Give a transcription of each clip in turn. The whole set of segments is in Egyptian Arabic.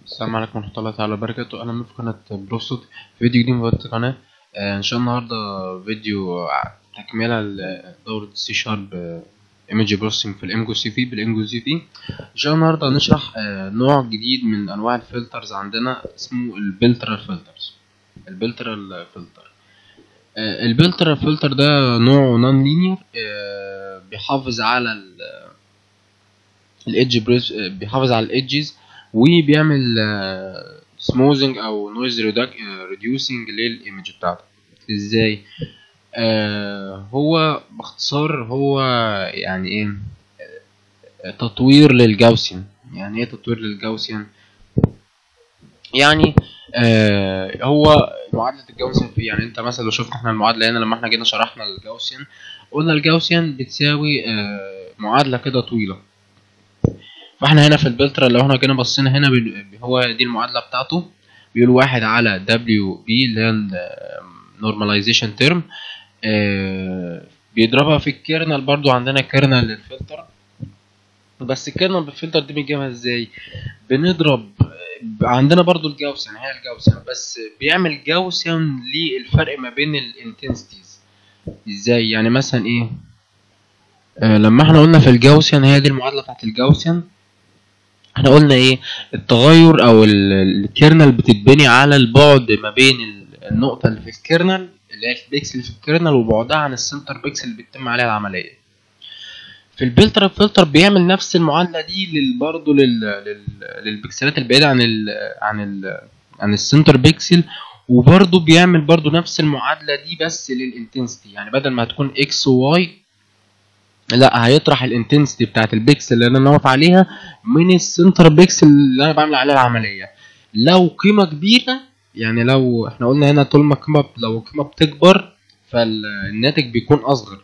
السلام عليكم ورحمة الله تعالى وبركاته أهلا بكم في قناة بروفسوت في فيديو جديد من فيديوهات القناة آه، إن شاء الله النهاردة فيديو ع- تكملة لدورة سي شارب ايمج بروسيسنج في الانجو سي في بالانجو سي في إن شاء الله النهاردة هنشرح آه، نوع جديد من أنواع الفلترز عندنا اسمه البلترال فلترز البلترال فلتر البلترال فلتر ده نوع نون لينير بيحافظ على ال الايدج بريس بيحافظ على الايدجز وبيعمل سموزنج او نويز ريديوسنج للايمج بتاعتك ازاي آه هو باختصار هو يعني ايه آه، تطوير للجاوسيان يعني ايه تطوير للجاوسيان يعني آه هو معادلة الجاوسيان في يعني انت مثلا لو شفنا احنا المعادلة هنا لما احنا جينا شرحنا الجاوسيان قلنا الجاوسيان بتساوي آه معادلة كده طويلة فاحنا هنا في البلترا لو احنا جينا بصينا هنا بن- هو دي المعادلة بتاعته بيقول واحد على دبليو بي اللي هي النورماليزيشن تيرم بيضربها في الكيرنل برضو عندنا كيرنل للفلتر بس الكيرنل بالفلتر دي بنجيبها ازاي بنضرب عندنا برضو الجاوسيان هي الجاوسيان بس بيعمل جاوسيان للفرق ما بين الانتنسيتيز ازاي يعني مثلا ايه آه لما احنا قلنا في الجاوسيان هي دي المعادله بتاعت الجاوسيان احنا قلنا ايه التغير او ال- الكيرنل بتتبني على البعد ما بين ال- النقطه اللي في الكيرنل اللي هي البيكسل اللي في الكيرنل وبعدها عن السنتر بيكسل اللي بيتم عليها العمليه في البلتر فلتر بيعمل نفس المعادله دي لل برضه لل... لل... للبكسلات البعيده عن ال... عن ال... عن السنتر بيكسل وبرضه بيعمل برضه نفس المعادله دي بس للانتنسيتي يعني بدل ما هتكون اكس وواي لا هيطرح الانتنسيتي بتاعت البيكسل اللي انا واقف عليها من السنتر بيكسل اللي انا بعمل عليها العمليه لو قيمه كبيره يعني لو احنا قلنا هنا طول ما القيمه لو القيمه بتكبر فالناتج بيكون اصغر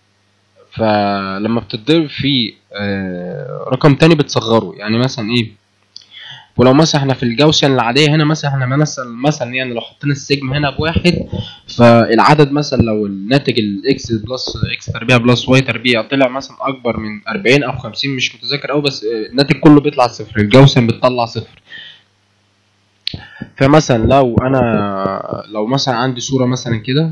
فلما بتتضرب في آه، رقم تاني بتصغره يعني مثلا ايه ولو مثلا احنا في الجوسيان العادية هنا مثلا احنا مثلا مثلا يعني لو حطينا السجم هنا بواحد فالعدد مثلا لو الناتج الاكس بلس اكس تربيع بلس واي تربيع طلع مثلا اكبر من 40 او 50 مش متذكر قوي بس آه، الناتج كله بيطلع صفر الجوسيان بتطلع صفر فمثلا لو انا لو مثلا عندي صورة مثلا كده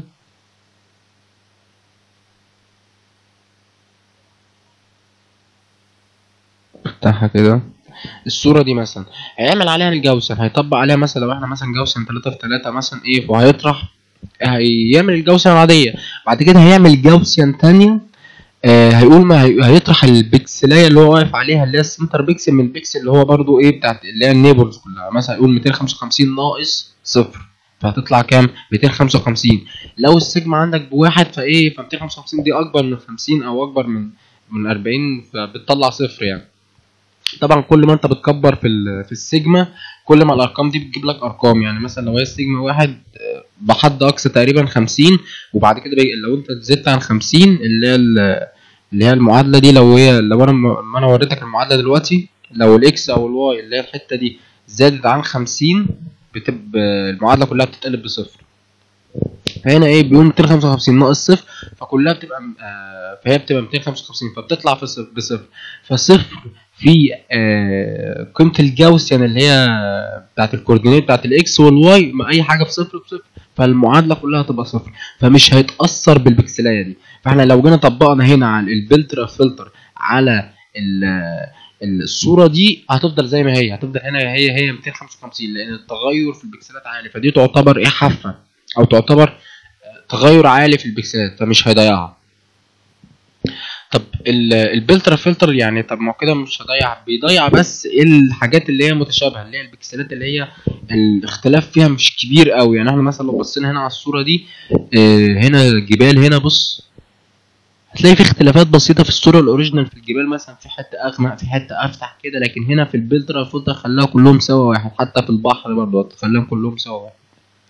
افتحها كده الصورة دي مثلا هيعمل عليها الجوسن هيطبق عليها مثلا لو احنا مثلا جوسن 3 في 3 مثلا ايه وهيطرح هيعمل الجوسن العادية بعد كده هيعمل جوسن تانية آه هيقول ما هي- هيطرح البكسلاية اللي هو واقف عليها اللي هي السنتر بيكسل من البيكسل اللي هو برضو ايه بتاعت اللي هي النيبرز كلها مثلا يقول 255 ناقص صفر فهتطلع كام 255 لو السيجما عندك بواحد فايه ف 255 دي اكبر من 50 او اكبر من من 40 فبتطلع صفر يعني طبعا كل ما انت بتكبر في ال- في السيجما كل ما الارقام دي بتجيب لك ارقام يعني مثلا لو هي السيجما واحد آه، بحد اقصى تقريبا 50 وبعد كده بي... لو انت زدت عن 50 اللي هي ال- اللي هي المعادله دي لو هي لو انا ما انا وريتك المعادله دلوقتي لو الاكس او الواي اللي هي الحته دي زادت عن 50 بتبقى المعادله كلها بتتقلب بصفر فهنا ايه بيقول 255 ناقص صفر فكلها بتبقى آه فهي بتبقى 255 فبتطلع في صفر بصفر فصفر في آه قيمه الجاوسيان اللي هي بتاعت الكوردينيت بتاعت الاكس والواي ما اي حاجه بصفر بصفر فالمعادله كلها هتبقى صفر فمش هيتاثر بالبكسلايه دي فاحنا لو جينا طبقنا هنا على البلترا فلتر على ال- الصوره دي هتفضل زي ما هي هتفضل هنا هي هي 255 لان التغير في البكسلات عالي فدي تعتبر ايه حافه او تعتبر تغير عالي في البكسلات فمش هيضيعها طب ال- البلترا فلتر يعني طب ما هو كده مش هيضيع بيضيع بس الحاجات اللي هي متشابهه اللي هي البكسلات اللي هي الاختلاف فيها مش كبير قوي يعني احنا مثلا لو بصينا هنا على الصوره دي آه، هنا الجبال هنا بص هتلاقي في اختلافات بسيطه في الصوره الاوريجينال في الجبال مثلا في حته اغمق في حته افتح كده لكن هنا في البلترا فلتر خلاها كلهم سوا واحد حتى في البحر برضه خلاهم كلهم سوا واحد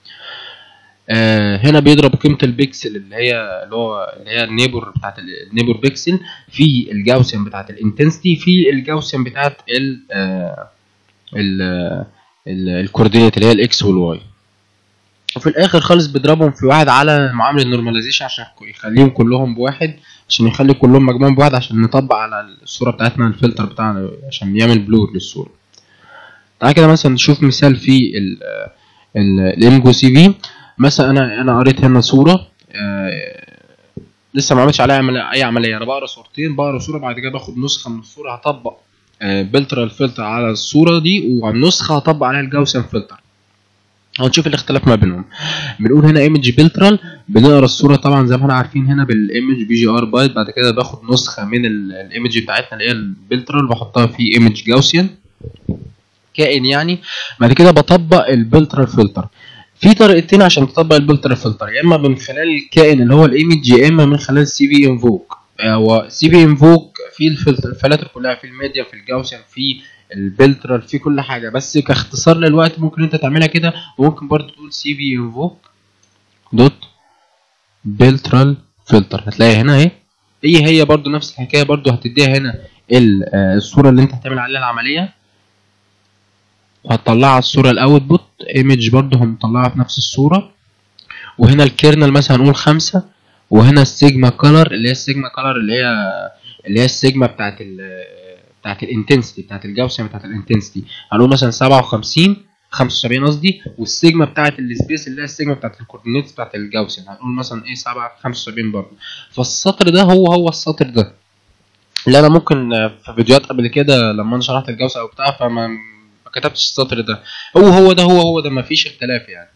آه هنا بيضرب قيمه البكسل اللي هي اللي هو اللي هي النيبر بتاعت ال- النيبر بيكسل في الجاوسيان بتاعت الانتنسيتي في الجاوسيان بتاعت ال آه ال ال- الكوردينيت اللي هي الاكس والواي وفي الاخر خالص بيضربهم في واحد على معامل النورماليزيشن عشان يخليهم كلهم بواحد عشان يخلي كلهم مجموعهم بواحد عشان نطبق على الصوره بتاعتنا الفلتر بتاعنا عشان يعمل بلور للصوره تعالى كده مثلا نشوف مثال في الانجو سي في مثلا انا انا قريت هنا صوره آه، لسه ما عملتش عليها عمل- اي عمليه انا بقرا صورتين بقرا صوره بعد كده باخد نسخه من الصوره هطبق بلترال فلتر على الصوره دي وعلى النسخه هطبق عليها الجاوسن فلتر هنشوف الاختلاف ما بينهم بنقول هنا ايمج بلترال بنقرا الصوره طبعا زي ما احنا عارفين هنا بالايمج بي جي ار بايت بعد كده باخد نسخه من الايمج بتاعتنا اللي هي البلترال بحطها في ايمج جاوسيان كائن يعني بعد كده بطبق البلترال فلتر في طريقتين عشان تطبق البلترال فلتر يا اما من خلال الكائن اللي هو الايمج يا اما من خلال سي في انفوك هو سي في انفوك في الفلتر الفلاتر كلها في الميديا في الجاوسيان في البلترال في كل حاجه بس كاختصار للوقت ممكن انت تعملها كده وممكن برضو تقول سي في انفوك دوت بلترال فلتر هتلاقي هنا اهي هي هي برضو نفس الحكايه برضو هتديها هنا ال- آه، الصوره اللي انت هتعمل عليها العمليه وهتطلعها على الصوره الاوتبوت ايمج برضو هنطلعها في نفس الصوره وهنا الكيرنل مثلا هنقول خمسة وهنا السيجما كولر اللي هي السيجما كولر اللي هي اللي هي السيجما بتاعت ال بتاعت الانتنسيتي بتاعت الجاوسيان بتاعت الانتنسيتي هنقول مثلا 57 75 قصدي والسيجما بتاعت السبيس اللي هي السيجما بتاعت الكوردينيتس بتاعت الجاوسيان هنقول مثلا ايه 7 75 برضه فالسطر ده هو هو السطر ده اللي انا ممكن في فيديوهات قبل كده لما انا شرحت الجوسة او بتاع فما ما كتبتش السطر ده هو هو ده هو هو ده مفيش اختلاف يعني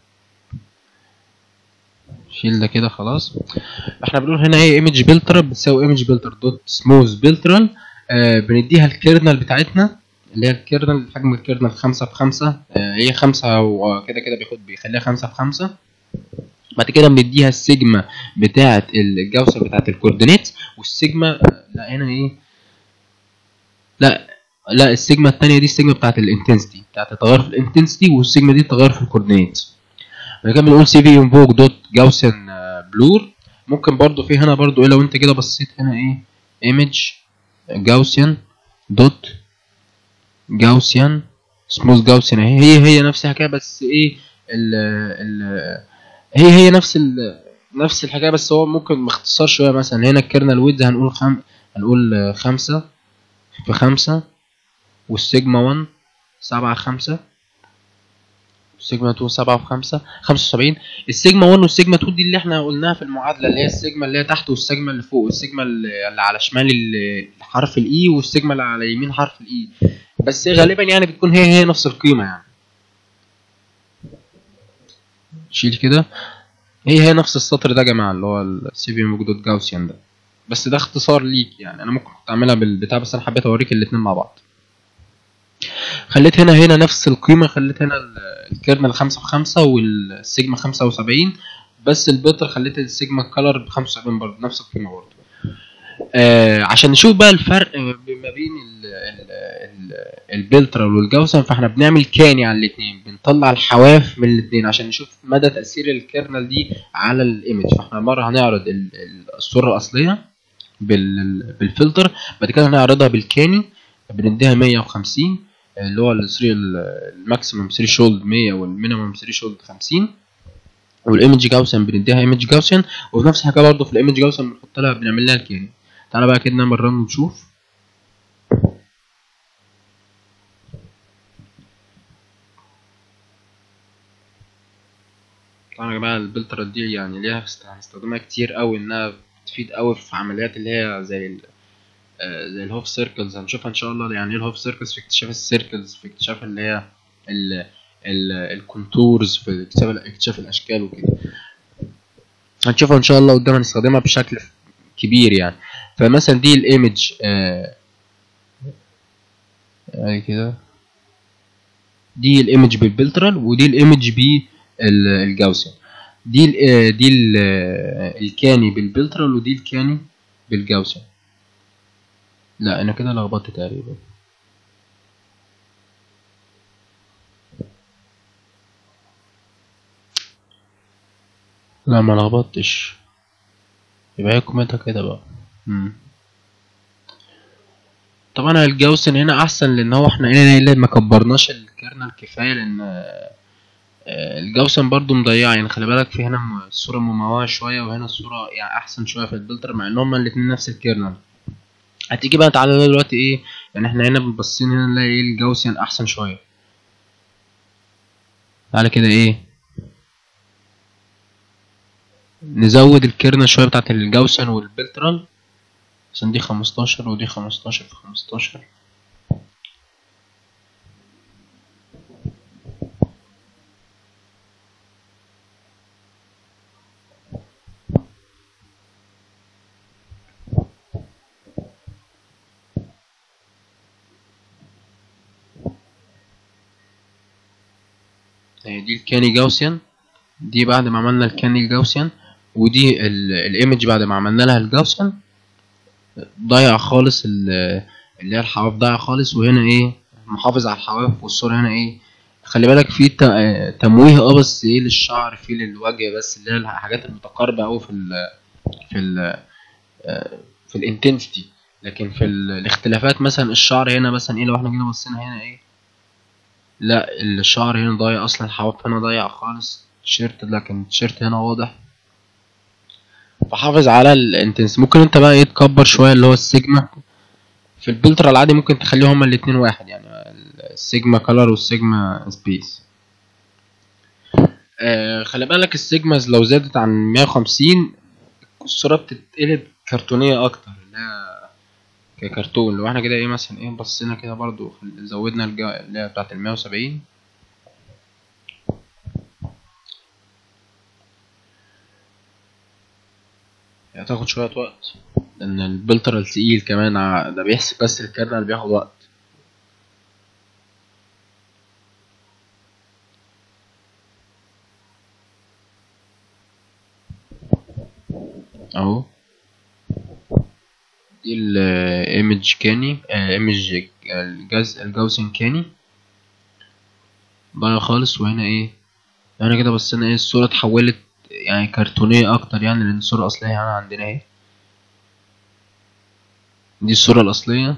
شيل ده كده خلاص احنا بنقول هنا ايه ايمج بيلتر بتساوي ايمج بيلتر دوت سموث بيلترال آه بنديها الكيرنل بتاعتنا اللي هي الكيرنل حجم الكيرنل خمسة بخمسة آه هي خمسة وكده كده بياخد بيخليها خمسة بخمسة بعد كده بنديها السيجما بتاعة الجوسة بتاعة الكوردينيت والسيجما آه، لا هنا ايه لا لا السيجما التانية دي السيجما بتاعة الانتنسيتي بتاعة التغير في الانتنسيتي والسيجما دي التغير في الكوردينيت بعد كده بنقول سي في انفوك دوت جاوسن بلور ممكن برضو في هنا برضو ايه لو انت كده بصيت هنا ايه ايمج جاوسيان دوت جاوسيان سموث جاوسيان اهي هي هي نفس الحكايه بس ايه ال ال هي هي نفس ال نفس الحكايه بس هو ممكن باختصار شويه مثلا هنا الكيرنل ويدز هنقول خم هنقول آه، خمسة في خمسة والسيجما 1 سبعة خمسة السيجما 2 7 في 5 75 السيجما 1 والسيجما 2 دي اللي احنا قلناها في المعادله اللي هي السيجما اللي هي تحت والسيجما اللي فوق والسيجما اللي اللي على شمال ال- حرف الاي والسيجما اللي على يمين حرف الاي بس غالبا يعني بتكون هي هي نفس القيمه يعني شيل كده هي هي نفس السطر ده يا جماعه اللي هو السي في موجود جاوسيان ده بس ده اختصار ليك يعني انا ممكن كنت اعملها بالبتاع بس انا حبيت اوريك الاتنين مع بعض خليت هنا هنا نفس القيمة خليت هنا ال- الكيرنل خمسة في خمسة والسيجما خمسة وسبعين بس البيتر خليت السيجما كلر بخمسة وسبعين برضه نفس القيمة برضه آه عشان نشوف بقى الفرق ما بين ال- ال- ال- البلترال والجوسن فاحنا بنعمل كاني على الاتنين بنطلع الحواف من الاتنين عشان نشوف مدى تأثير الكيرنل دي على الايمج فاحنا مرة هنعرض ال- ال- الصورة الأصلية بال- بالفلتر بعد كده هنعرضها بالكاني بنديها 150 اللي هو الثري الماكسيمم 3 شولد 100 والمينيمم 3 شولد 50 والايمج جاوسن بنديها ايمج جاوسن وفي نفس الحاجه برضه في الايمج جاوسن بنحط لها بنعمل لها الكياني تعالى بقى كده نعمل رن ونشوف طبعا يا جماعه البلتر دي يعني ليها است- هنستخدمها كتير قوي انها بتفيد قوي في عمليات اللي هي زي ال آه، زي الهوف سيركلز هنشوفها ان شاء الله يعني ايه الهوف سيركلز في اكتشاف السيركلز في اكتشاف اللي هي ال ال الكونتورز في اكتشاف اكتشاف الاشكال وكده هنشوفها ان شاء الله قدام هنستخدمها بشكل كبير يعني فمثلا دي الايمج آه آه كده دي الايمج بالبلترال ودي الايمج بالجاوسيان دي ال آه، دي ال آه، الكاني بالبلترال ودي الكاني بالجاوسيان لا انا كده لخبطت تقريبا لا ما لخبطتش يبقى هي كومنتها كده بقى مم. طبعا الجوسن هنا احسن لان هو احنا هنا اللي ما كبرناش الكيرنل كفايه لان آه، آه، الجوسن برضو مضيعه يعني خلي بالك في هنا م- الصوره مموهه شويه وهنا الصوره يعني احسن شويه في الفلتر مع ان هما الاتنين نفس الكيرنل هتيجي بقى تعالى دلوقتي ايه يعني احنا هنا بنبصين هنا نلاقي ايه الجوسن احسن شويه تعالى كده ايه نزود الكيرنة شوية بتاعت الجوسن والبلترال عشان دي خمستاشر ودي خمستاشر في خمستاشر هي دي الكاني جاوسيان دي بعد ما عملنا الكاني الجاوسيان ودي ال- الايمج بعد ما عملنا لها الجاوسيان ضايع خالص ال- اللي هي الحواف ضايع خالص وهنا ايه محافظ على الحواف والصورة هنا ايه خلي بالك في ت- آه، تمويه اه بس ايه للشعر في للوجه بس اللي هي الحاجات المتقاربة اوي في ال في ال آه، في الانتنسيتي لكن في ال- الاختلافات مثلا الشعر هنا مثلا ايه لو احنا جينا بصينا هنا ايه لا الشعر هنا ضايع اصلا الحواف هنا ضايع خالص التيشيرت لكن التيشيرت هنا واضح فحافظ على الانتنس ممكن انت بقى ايه تكبر شويه اللي هو السيجما في البلترا العادي ممكن تخليه هما الاتنين واحد يعني السيجما كلر والسيجما سبيس آه خلي بالك السيجماز لو زادت عن 150 الصورة بتتقلب كرتونية أكتر اللي هي ككرتون لو احنا كده ايه مثلا ايه بصينا كده برضو في- زودنا الجا اللي هي بتاعت المية وسبعين هتاخد شوية وقت لأن البلتر تقيل كمان ع- ده بيحسب بس الكرنل بياخد وقت اهو دي الايمج كاني ايمج الجز الجوسن كاني ضايع خالص وهنا ايه هنا كده بصينا ايه الصورة اتحولت يعني كرتونية اكتر يعني لان الصورة الاصلية يعني عندنا اهي دي الصورة الاصلية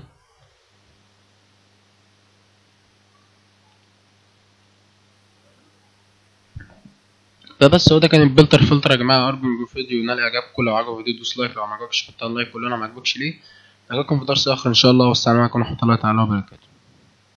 فبس هو ده كان البلتر فلتر يا جماعة ارجو ان الفيديو ينال اعجابكم لو عجبك الفيديو دوس لايك لو ما عجبكش حط لايك قول لنا ما عجبكش ليه نراكم في درس اخر ان شاء الله والسلام عليكم ورحمة الله تعالى وبركاته